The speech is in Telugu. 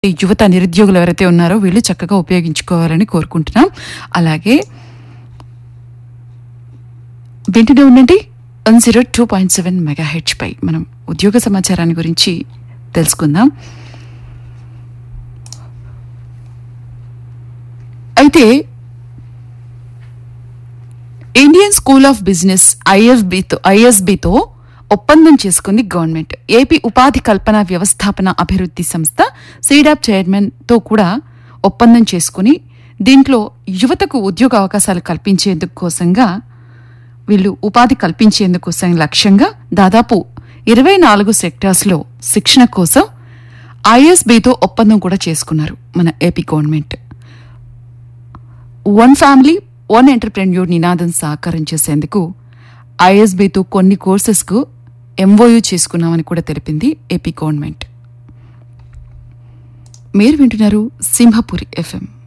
ఈ యువత నిరుద్యోగులు ఎవరైతే ఉన్నారో వీళ్ళు చక్కగా ఉపయోగించుకోవాలని కోరుకుంటున్నాం అలాగే వింటూనే ఉండండి one zero two point seven మెగా హెచ్ పై మనం ఉద్యోగ సమాచారాన్ని గురించి తెలుసుకుందాం అయితే ఇండియన్ స్కూల్ ఆఫ్ బిజినెస్ ఐఎఫ్బితో ఐఎస్బితో ఒప్పందం చేసుకుంది గవర్నమెంట్ ఏపీ ఉపాధి కల్పన వ్యవస్థాపన అభివృద్ధి సంస్థ సీడాప్ చైర్మన్ తో కూడా ఒప్పందం చేసుకుని దీంట్లో యువతకు ఉద్యోగ అవకాశాలు కల్పించేందుకు కోసంగా వీళ్ళు ఉపాధి కల్పించేందుకోసం లక్ష్యంగా దాదాపు ఇరవై నాలుగు సెక్టార్స్లో శిక్షణ కోసం ఐఎస్బితో ఒప్పందం కూడా చేసుకున్నారు మన AP government one family one entrepreneur నినాదం సాకారం చేసేందుకు ఐఎస్బితో కొన్ని కోర్సెస్కు ఎంఓయూ చేసుకున్నామని కూడా తెలిపింది ఏపీ గవర్నమెంట్ మీరు వింటున్నారు సింహపురి ఎఫ్ఎం